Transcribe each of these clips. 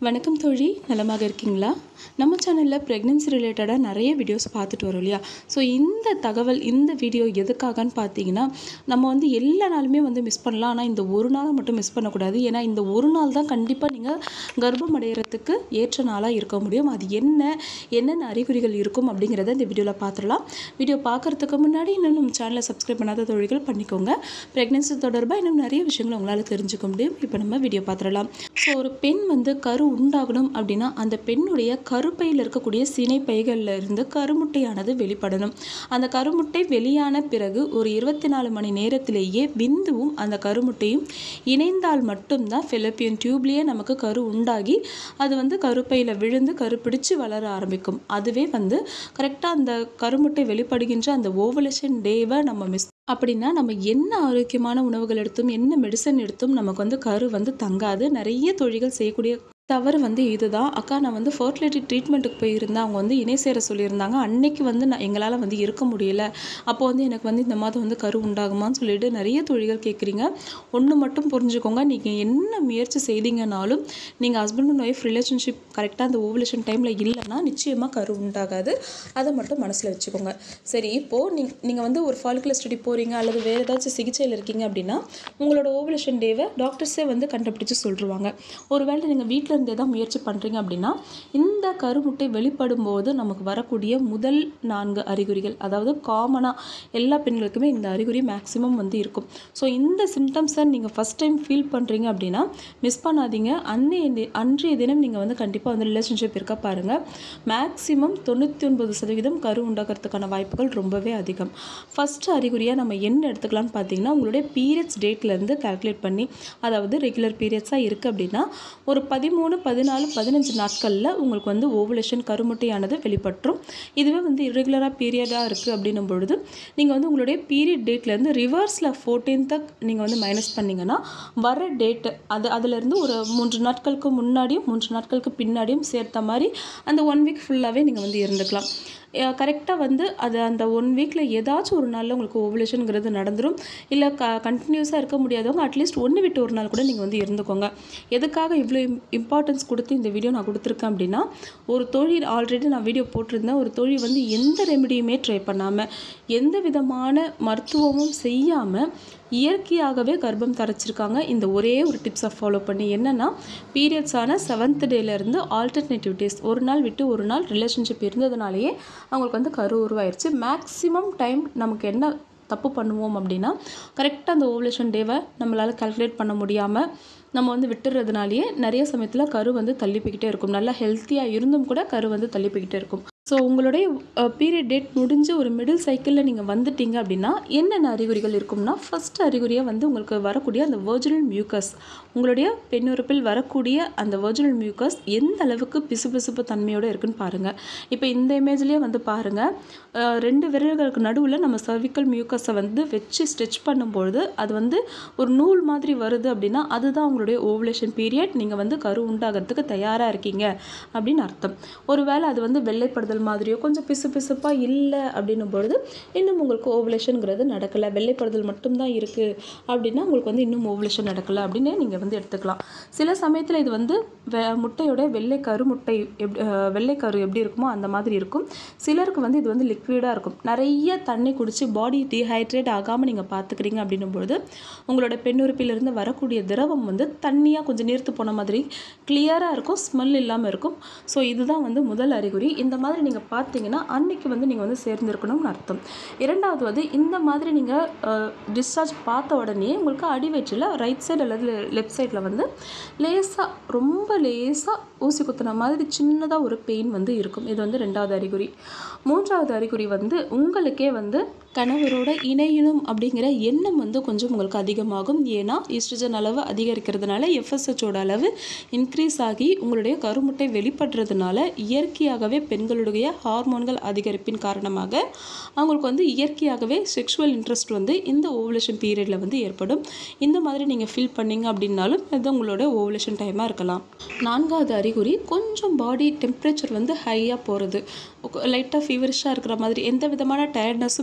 வணக்கம் தோழி நலமாக இருக்கீங்களா நம்ம சேனலில் ப்ரெக்னென்சி ரிலேட்டடாக நிறைய வீடியோஸ் பார்த்துட்டு வரோம் இல்லையா ஸோ இந்த தகவல் இந்த வீடியோ எதுக்காகன்னு பார்த்தீங்கன்னா நம்ம வந்து எல்லா நாளுமே வந்து மிஸ் பண்ணலாம் ஆனால் இந்த ஒரு நாளை மட்டும் மிஸ் பண்ணக்கூடாது ஏன்னா இந்த ஒரு நாள் தான் கண்டிப்பாக நீங்கள் கர்ப்பம் அடைகிறதுக்கு ஏற்ற நாளாக இருக்க முடியும் அது என்ன என்னென்ன அறிகுறிகள் இருக்கும் அப்படிங்கிறத இந்த வீடியோவில் பார்த்துடலாம் வீடியோ பார்க்குறதுக்கு முன்னாடி இன்னும் நம்ம சேனலை சப்ஸ்கிரைப் பண்ணாத தொழில்கள் பண்ணிக்கோங்க ப்ரெக்னென்சி தொடர்பாக இன்னும் நிறைய விஷயங்களை உங்களால் தெரிஞ்சுக்க முடியும் இப்போ நம்ம வீடியோ பார்த்துடலாம் ஸோ ஒரு பெண் வந்து கரு உண்டாகணும் அப்படின்னா அந்த பெண்ணுடைய கருப்பையில் இருக்கக்கூடிய சினை பைகளில் இருந்து கருமுட்டையானது வெளிப்படணும் அந்த கருமுட்டை வெளியான பிறகு ஒரு இருபத்தி நாலு மணி நேரத்திலேயே விந்துவும் அந்த கருமுட்டையும் இணைந்தால் மட்டும்தான் ஃபெலப்பியன் டியூப்லேயே நமக்கு கரு உண்டாகி அது வந்து கருப்பையில் விழுந்து கருப்பிடிச்சு வளர ஆரம்பிக்கும் அதுவே வந்து கரெக்டாக அந்த கருமுட்டை வெளிப்படுகின்ற அந்த ஓவலேஷன் டேவை நம்ம மிஸ் அப்படின்னா நம்ம என்ன ஆரோக்கியமான உணவுகள் எடுத்தும் என்ன மெடிசன் எடுத்தும் நமக்கு வந்து கரு வந்து தங்காது நிறைய தொழில்கள் செய்யக்கூடிய தவறு வந்து இதுதான் அக்கா நான் வந்து ஃபர்டிலிட்டி ட்ரீட்மெண்ட்டுக்கு போயிருந்தேன் அவங்க வந்து இணை சேர சொல்லியிருந்தாங்க அன்னைக்கு வந்து நான் எங்களால் வந்து இருக்க முடியல அப்போ வந்து எனக்கு வந்து இந்த மாதம் வந்து கரு உண்டாகுமான்னு சொல்லிட்டு நிறைய தொழில்கள் கேட்குறீங்க ஒன்று மட்டும் புரிஞ்சுக்கோங்க நீங்கள் என்ன முயற்சி செய்தீங்கனாலும் நீங்கள் ஹஸ்பண்ட் அண்ட் ஒய்ஃப் ரிலேஷன்ஷிப் கரெக்டாக அந்த ஓவலேஷன் டைமில் இல்லைன்னா நிச்சயமாக கரு உண்டாகாது அதை மட்டும் மனசில் வச்சுக்கோங்க சரி இப்போது நீ நீங்கள் வந்து ஒரு ஃபாலிகுலர் ஸ்டடி போகிறீங்க அல்லது வேறு ஏதாச்சும் சிகிச்சையில் இருக்கீங்க அப்படின்னா உங்களோட ஓவலேஷன் டேவை டாக்டர்ஸே வந்து கண்டுபிடிச்சு சொல்லிருவாங்க ஒருவேளை நீங்கள் வீட்டில் இருந்தே தான் முயற்சி பண்ணுறீங்க அப்படின்னா இந்த கருமுட்டை வெளிப்படும் போது நமக்கு வரக்கூடிய முதல் நான்கு அறிகுறிகள் அதாவது காமனாக எல்லா பெண்களுக்குமே இந்த அறிகுறி மேக்ஸிமம் வந்து இருக்கும் ஸோ இந்த சிம்டம்ஸை நீங்கள் ஃபஸ்ட் டைம் ஃபீல் பண்ணுறீங்க அப்படின்னா மிஸ் பண்ணாதீங்க அன்னைய தி- அன்றைய தினம் நீங்கள் வந்து கண்டிப்பாக வந்து ரிலேஷன்ஷிப் இருக்க பாருங்கள் மேக்ஸிமம் தொண்ணூற்றி ஒன்பது சதவீதம் கரு உண்டாகிறதுக்கான வாய்ப்புகள் ரொம்பவே அதிகம் ஃபஸ்ட்டு அறிகுறியாக நம்ம என்ன எடுத்துக்கலாம்னு பார்த்தீங்கன்னா உங்களுடைய பீரியட்ஸ் டேட்லேருந்து கால்குலேட் பண்ணி அதாவது ரெகுலர் பீரியட்ஸாக இருக்குது அப்படின்னா ஒரு பதிமூணு பதினாலு பதினஞ்சு நாட்களில் உங்களுக்கு வந்து ஓவலேஷன் கருமுட்டையானது வெளிப்பற்றும் இதுவே வந்து இரெகுலராக பீரியடாக இருக்குது அப்படின்னும் பொழுது நீங்கள் வந்து உங்களுடைய பீரியட் டேட்லேருந்து ரிவர்ஸில் ஃபோர்டீன்த்தை நீங்கள் வந்து மைனஸ் பண்ணிங்கன்னா வர டேட்டு அது அதுலேருந்து ஒரு மூன்று நாட்களுக்கு முன்னாடியும் மூன்று நாட்களுக்கு பின்னாடியும் சேர்த்த மாதிரி அந்த ஒன் வீக் ஃபுல்லாகவே நீங்கள் வந்து இருந்துக்கலாம் கரெக்டாக வந்து அது அந்த ஒன் வீக்கில் ஏதாச்சும் ஒரு நாளில் உங்களுக்கு ஓவலேஷனுங்கிறது நடந்துரும் இல்லை க கண்டினியூஸாக இருக்க முடியாதவங்க அட்லீஸ்ட் ஒன்று விட்டு ஒரு நாள் கூட நீங்கள் வந்து இருந்துக்கோங்க எதுக்காக இவ்வளோ இம்பார்ட்டன்ஸ் கொடுத்து இந்த வீடியோ நான் கொடுத்துருக்கேன் அப்படின்னா ஒரு தொழில் ஆல்ரெடி நான் வீடியோ போட்டிருந்தேன் ஒரு தொழில் வந்து எந்த ரெமெடியுமே ட்ரை பண்ணாமல் எந்த விதமான மருத்துவமும் செய்யாமல் இயற்கையாகவே கர்ப்பம் தரைச்சிருக்காங்க இந்த ஒரே ஒரு டிப்ஸை ஃபாலோ பண்ணி என்னென்னா பீரியட்ஸான செவன்த் டேலேருந்து ஆல்டர்னேட்டிவ் டேஸ் ஒரு நாள் விட்டு ஒரு நாள் ரிலேஷன்ஷிப் இருந்ததுனாலேயே அவங்களுக்கு வந்து கரு உருவாயிருச்சு மேக்ஸிமம் டைம் நமக்கு என்ன தப்பு பண்ணுவோம் அப்படின்னா கரெக்டாக அந்த ஓவலேஷன் டேவை நம்மளால் கால்குலேட் பண்ண முடியாமல் நம்ம வந்து விட்டுறதுனாலேயே நிறைய சமயத்தில் கரு வந்து தள்ளி போய்கிட்டே இருக்கும் நல்லா ஹெல்த்தியாக இருந்தும் கூட கரு வந்து தள்ளி போய்கிட்டே இருக்கும் ஸோ உங்களுடைய பீரியட் டேட் முடிஞ்சு ஒரு மிடில் சைக்கிளில் நீங்கள் வந்துட்டீங்க அப்படின்னா என்னென்ன அறிகுறிகள் இருக்கும்னா ஃபர்ஸ்ட் அறிகுறியாக வந்து உங்களுக்கு வரக்கூடிய அந்த வெர்ஜினல் மியூக்கஸ் உங்களுடைய பெண்ணுறுப்பில் வரக்கூடிய அந்த வெர்ஜினல் மியூக்கஸ் எந்த அளவுக்கு பிசுபிசுப்பு தன்மையோடு இருக்குன்னு பாருங்கள் இப்போ இந்த இமேஜ்லேயே வந்து பாருங்கள் ரெண்டு விரல்களுக்கு நடுவில் நம்ம சர்விக்கல் மியூக்கஸை வந்து வச்சு ஸ்ட்ரெச் பண்ணும்பொழுது அது வந்து ஒரு நூல் மாதிரி வருது அப்படின்னா அதுதான் உங்களுடைய ஓவலேஷன் பீரியட் நீங்கள் வந்து கரு உண்டாகிறதுக்கு தயாராக இருக்கீங்க அப்படின்னு அர்த்தம் ஒருவேளை அது வந்து வெள்ளைப்படுதல் மாதிரியோ கொஞ்சம் பிசு பிசுப்பாக இல்லை அப்படின்னும் பொழுது இன்னும் உங்களுக்கு ஓவலேஷனுங்கிறது நடக்கலை வெள்ளைப்படுதல் மட்டும்தான் இருக்குது அப்படின்னா உங்களுக்கு வந்து இன்னும் ஓவலேஷன் நடக்கலை அப்படின்னு நீங்கள் வந்து எடுத்துக்கலாம் சில சமயத்தில் இது வந்து வெ முட்டையோட வெள்ளை கரு முட்டை எப் அஹ் வெள்ளை கரு எப்படி இருக்குமோ அந்த மாதிரி இருக்கும் சிலருக்கு வந்து இது வந்து லிக்விடாக இருக்கும் நிறைய தண்ணி குடித்து பாடி டீஹைட்ரேட் ஆகாமல் நீங்கள் பார்த்துக்கிறீங்க அப்படின்னும் பொழுது உங்களோட பெண்ணுறுப்பிலிருந்து வரக்கூடிய திரவம் வந்து தண்ணியாக கொஞ்சம் நீர்த்து போன மாதிரி கிளியராக இருக்கும் ஸ்மெல் இல்லாமல் இருக்கும் ஸோ இதுதான் வந்து முதல் அறிகுறி இந்த மாதிரி நீங்கள் பார்த்தீங்கன்னா அன்னைக்கு வந்து நீங்கள் வந்து சேர்ந்துருக்கணும்னு அர்த்தம் இரண்டாவது வந்து இந்த மாதிரி நீங்கள் டிஸ்சார்ஜ் பார்த்த உடனே உங்களுக்கு அடி வயிற்றில் ரைட் சைடு அல்லது லெஃப்ட் சைடில் வந்து லேசாக ரொம்ப லேசாக ஊசி குத்துன மாதிரி சின்னதாக ஒரு பெயின் வந்து இருக்கும் இது வந்து ரெண்டாவது அறிகுறி மூன்றாவது அறிகுறி வந்து உங்களுக்கே வந்து கணவரோட இணையணும் அப்படிங்கிற எண்ணம் வந்து கொஞ்சம் உங்களுக்கு அதிகமாகும் ஏன்னா ஈஸ்ட்ரஜன் அளவு அதிகரிக்கிறதுனால எஃப்எஸ்ஹெச்சோட அளவு இன்க்ரீஸ் ஆகி உங்களுடைய கருமுட்டை வெளிப்படுறதுனால இயற்கையாகவே பெண்களுடைய ஹார்மோன்கள் அதிகரிப்பின் காரணமாக அவங்களுக்கு வந்து இயற்கையாகவே செக்ஷுவல் இன்ட்ரெஸ்ட் வந்து இந்த ஓவலேஷன் பீரியடில் வந்து ஏற்படும் இந்த மாதிரி நீங்கள் ஃபீல் பண்ணீங்க அப்படின்னாலும் இது உங்களோட ஓவலேஷன் டைமாக இருக்கலாம் நான்காவது அறிகுறி கொஞ்சம் பாடி டெம்பரேச்சர் வந்து ஹையாக போகிறது லைட்டாக ஃபீவரிஷாக இருக்கிற மாதிரி எந்த விதமான டயர்ட்னஸும் இல்லை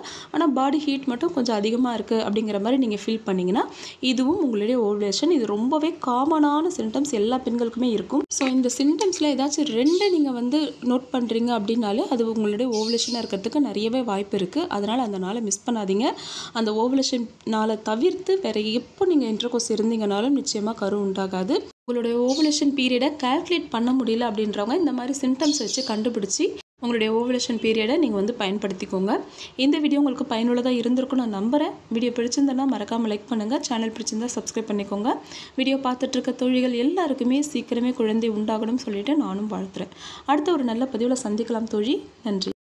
ஆனால் பாடி ஹீட் மட்டும் கொஞ்சம் அதிகமாக இருக்குது அப்படிங்கிற மாதிரி நீங்கள் ஃபீல் பண்ணிங்கன்னா இதுவும் உங்களுடைய ஓவலேஷன் இது ரொம்பவே காமனான சிம்டம்ஸ் எல்லா பெண்களுக்குமே இருக்கும் ஸோ இந்த சிம்டம்ஸில் ஏதாச்சும் ரெண்டு நீங்கள் வந்து நோட் பண்ணுறீங்க அப்படின்னாலே அது உங்களுடைய ஓவலேஷனாக இருக்கிறதுக்கு நிறையவே வாய்ப்பு இருக்குது அதனால் அந்த நாளை மிஸ் பண்ணாதீங்க அந்த ஓவலேஷன் நாளை தவிர்த்து வேறு எப்போ நீங்கள் இன்டர்கோர்ஸ் இருந்தீங்கனாலும் நிச்சயமாக கரு உண்டாகாது உங்களுடைய ஓவலேஷன் பீரியடை கால்குலேட் பண்ண முடியல அப்படின்றவங்க இந்த மாதிரி சிம்டம்ஸ் வச்சு கண்டுபிடிச்சி உங்களுடைய ஓவலேஷன் பீரியடை நீங்கள் வந்து பயன்படுத்திக்கோங்க இந்த வீடியோ உங்களுக்கு பயனுள்ளதாக இருந்திருக்கும் நான் நம்புகிறேன் வீடியோ பிடிச்சிருந்தேன்னா மறக்காமல் லைக் பண்ணுங்கள் சேனல் பிடிச்சிருந்தா சப்ஸ்கிரைப் பண்ணிக்கோங்க வீடியோ பார்த்துட்டு இருக்க தொழில்கள் எல்லாருக்குமே சீக்கிரமே குழந்தை உண்டாகணும்னு சொல்லிட்டு நானும் வாழ்த்துறேன் அடுத்த ஒரு நல்ல பதிவில் சந்திக்கலாம் தோழி நன்றி